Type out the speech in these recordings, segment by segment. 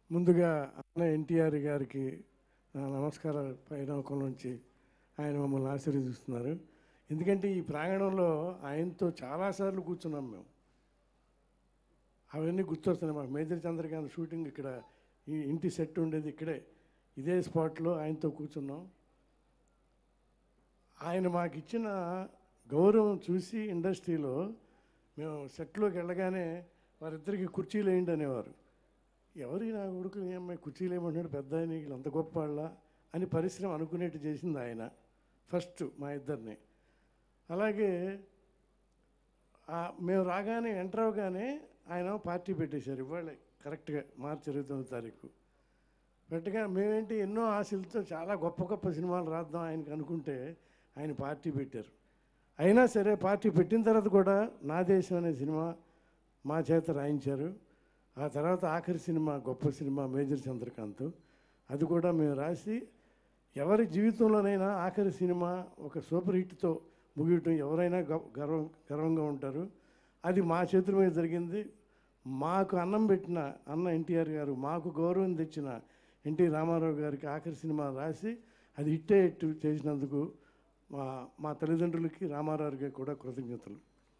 ముందుగా అన్న ఎన్టీఆర్ గారికి నా నమస్కారాలు పైనోకం నుంచి ఆయన మమ్మల్ని ఆశీర్వదిస్తున్నారు ఎందుకంటే ఈ ప్రాంగణంలో ఆయనతో చాలాసార్లు కూర్చున్నాం మేము అవన్నీ గుర్తొస్తున్నాయి మాకు మేజర్ చంద్రకాంత్ షూటింగ్ ఇక్కడ ఈ ఇంటి సెట్ ఉండేది ఇక్కడే ఇదే స్పాట్లో ఆయనతో కూర్చున్నాం ఆయన మాకు ఇచ్చిన గౌరవం చూసి ఇండస్ట్రీలో మేము సెట్లోకి వెళ్ళగానే వారిద్దరికి కుర్చీలు వేయండి అనేవారు ఎవరి నా కొడుకులు ఈ అమ్మాయి కుర్చీలు ఏమంటున్నాడు పెద్ద ఆయన వీళ్ళు అంత గొప్ప వాళ్ళ అని పరిశ్రమ అనుకునేట్టు చేసింది ఆయన ఫస్ట్ మా ఇద్దరిని అలాగే ఆ మేము రాగానే ఎంటర్ అవగానే ఆయన పార్టీ పెట్టేశారు ఇవాళ కరెక్ట్గా మార్చి ఇరవై తొమ్మిది తారీఖు పెట్టగా మేమేంటి ఎన్నో ఆశలతో చాలా గొప్ప గొప్ప సినిమాలు రాద్దాం ఆయనకు అనుకుంటే ఆయన పార్టీ పెట్టారు అయినా సరే పార్టీ పెట్టిన తర్వాత కూడా నా దేశం అనే సినిమా మా చేత రాయించారు ఆ తర్వాత ఆఖరి సినిమా గొప్ప సినిమా మేజర్ చంద్రకాంత్ అది కూడా మేము రాసి ఎవరి జీవితంలోనైనా ఆఖరి సినిమా ఒక సూపర్ హిట్తో ముగియటం ఎవరైనా గ- గర్వం గర్వంగా ఉంటారు అది మా చేతుల మీద జరిగింది మాకు అన్నం పెట్టిన అన్న ఎన్టీఆర్ గారు మాకు గౌరవం తెచ్చిన ఎన్టీ రామారావు గారికి ఆఖరి సినిమా రాసి అది హిట్టే హిట్ చేసినందుకు మా మా తల్లిదండ్రులకి రామారావు గారికి కూడా కృతజ్ఞతలు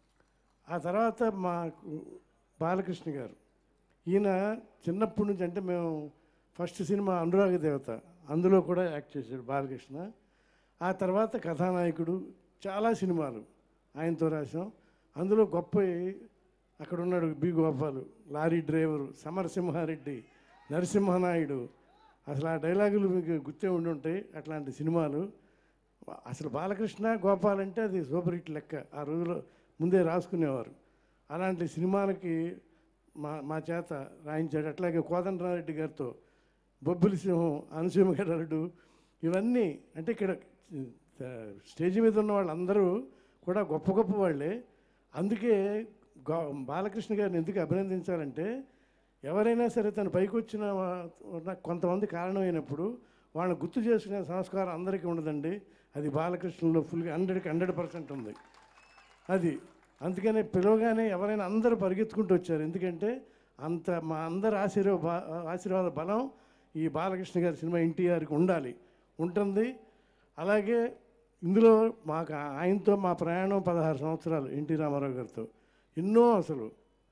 ఆ తర్వాత మాకు బాలకృష్ణ గారు ఈయన చిన్నప్పటి నుంచి అంటే మేము ఫస్ట్ సినిమా అనురాగ దేవత అందులో కూడా యాక్ట్ చేశాడు బాలకృష్ణ ఆ తర్వాత కథానాయకుడు చాలా సినిమాలు ఆయనతో రాసాం అందులో గొప్ప అక్కడ ఉన్నాడు B Gopal lorry driver Samarasimha Reddy Narasimha Naidu అసలు ఆ డైలాగులు మీకు గుర్తే ఉండి ఉంటాయి అట్లాంటి సినిమాలు అసలు బాలకృష్ణ గోపాల్ అంటే అది సూపర్ హిట్ లెక్క ఆ రోజులో ముందే రాసుకునేవారు అలాంటి సినిమాలకి మా మా చేత రాయించాడు అట్లాగే కోదండరారెడ్డి గారితో బొబ్బిలి సింహం అనసూయ గారు ఇవన్నీ అంటే ఇక్కడ ఆ, స్టేజ్ మీద ఉన్న వాళ్ళందరూ కూడా గొప్ప గొప్ప వాళ్ళే అందుకే గో బాలకృష్ణ గారిని ఎందుకు అభినందించాలంటే ఎవరైనా సరే తను పైకి వచ్చిన వా- ఉన్న కొంతమంది కారణమైనప్పుడు వాళ్ళని గుర్తు చేసుకునే సంస్కారం అందరికీ ఉండదండి అది బాలకృష్ణలో ఫుల్గా హండ్రెడ్కి హండ్రెడ్ పర్సెంట్ ఉంది అది అందుకనే పిలవగానే ఎవరైనా అందరూ పరిగెత్తుకుంటూ వచ్చారు ఎందుకంటే అంత మా అందరి ఆశీర్వా ఆశీర్వాద బలం ఈ బాలకృష్ణ గారి సినిమా ఎన్టీఆర్కి ఉండాలి ఉంటుంది అలాగే ఇందులో మాకు ఆయనతో మా ప్రయాణం పదహారు సంవత్సరాలు ఎన్టీ రామారావు గారితో ఎన్నో అసలు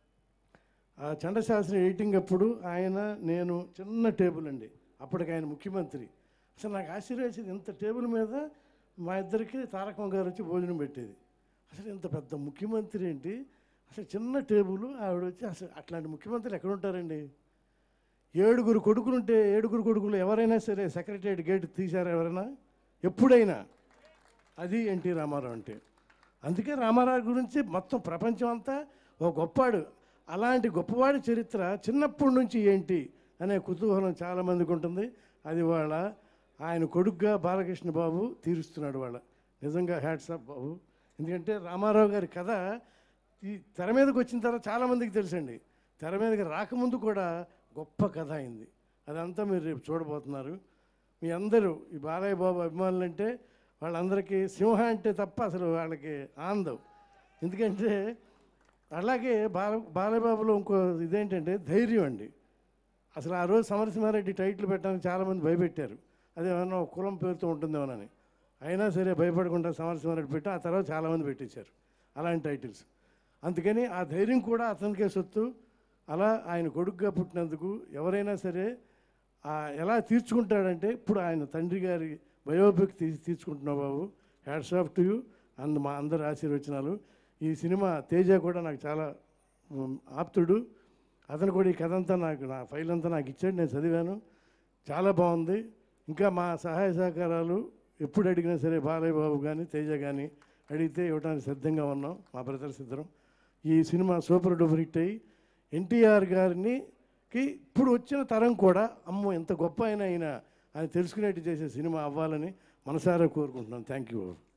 ఆ చండశాస్త్రి ఎయిటింగ్ అప్పుడు ఆయన నేను చిన్న టేబుల్ అండి అప్పటికి ఆయన ముఖ్యమంత్రి అసలు నాకు ఆశ్చర్యించింది ఇంత టేబుల్ మీద మా ఇద్దరికి తారకం గారు వచ్చి భోజనం పెట్టేది అసలు ఇంత పెద్ద ముఖ్యమంత్రి ఏంటి అసలు చిన్న టేబుల్ ఆవిడ వచ్చి అసలు అట్లాంటి ముఖ్యమంత్రులు ఎక్కడ ఉంటారండి ఏడుగురు కొడుకులు ఉంటే ఏడుగురు కొడుకులు ఎవరైనా సరే సెక్రటరియట్ గేట్ తీశారా ఎవరైనా ఎప్పుడైనా అది ఎన్టీ రామారావు అంటే అందుకే రామారావు గురించి మొత్తం ప్రపంచం అంతా ఓ గొప్పాడు అలాంటి గొప్పవాడి చరిత్ర చిన్నప్పటి నుంచి ఏంటి అనే కుతూహలం చాలామందికి ఉంటుంది అది వాళ్ళ ఆయన కొడుగ్గా బాలకృష్ణ బాబు తీరుస్తున్నాడు వాళ్ళ నిజంగా హ్యాట్స్ ఆఫ్ బాబు ఎందుకంటే రామారావు గారి కథ ఈ తెర మీదకి వచ్చిన తర్వాత చాలామందికి తెలుసండి తెర మీదకి రాకముందు కూడా గొప్ప కథ అయింది అదంతా మీరు రేపు చూడబోతున్నారు మీ అందరూ ఈ బాలయ్య బాబు అభిమానులు అంటే వాళ్ళందరికీ సింహ అంటే తప్ప అసలు వాళ్ళకి ఆనందం ఎందుకంటే అలాగే బాల బాలయ్య బాబులో ఇంకో ఇదేంటంటే ధైర్యం అండి అసలు ఆ రోజు సమరసింహారెడ్డి టైటిల్ పెట్టడానికి చాలామంది భయపెట్టారు అదేమన్నా ఒక కులం పేరుతో ఉంటుందేమోనని అయినా సరే భయపడకుండా సమరసింహారెడ్డి పెట్టి ఆ తర్వాత చాలామంది పెట్టేశారు అలాంటి టైటిల్స్ అందుకని ఆ ధైర్యం కూడా అతనికే సొత్తు అలా ఆయన కొడుకుగా పుట్టినందుకు ఎవరైనా సరే ఆ ఎలా తీర్చుకుంటాడంటే ఇప్పుడు ఆయన తండ్రి గారి బయోపిక్ తీసి తీర్చుకుంటున్నావు బాబు hats off to you and మా అందరి ఆశీర్వచనాలు ఈ సినిమా తేజ కూడా నాకు చాలా ఉమ్, ఆప్తుడు అతను కూడా ఈ కథ అంతా నాకు నా ఫైల్ అంతా నాకు ఇచ్చాడు నేను చదివాను చాలా బాగుంది ఇంకా మా సహాయ సహకారాలు ఎప్పుడు అడిగినా సరే బాలయ్య బాబు కానీ తేజ కానీ అడిగితే ఇవ్వడానికి సిద్ధంగా ఉన్నాం మా బ్రదర్స్ ఇద్దరం ఈ సినిమా సూపర్ డూపర్ హిట్ అయ్యి ఎన్టీఆర్ గారిని కి ఇప్పుడు వచ్చిన తరం కూడా అమ్మో ఎంత గొప్ప అయినా అయినా అని తెలుసుకునేట్టు చేసే సినిమా అవ్వాలని మనసారా కోరుకుంటున్నాను థ్యాంక్ యూ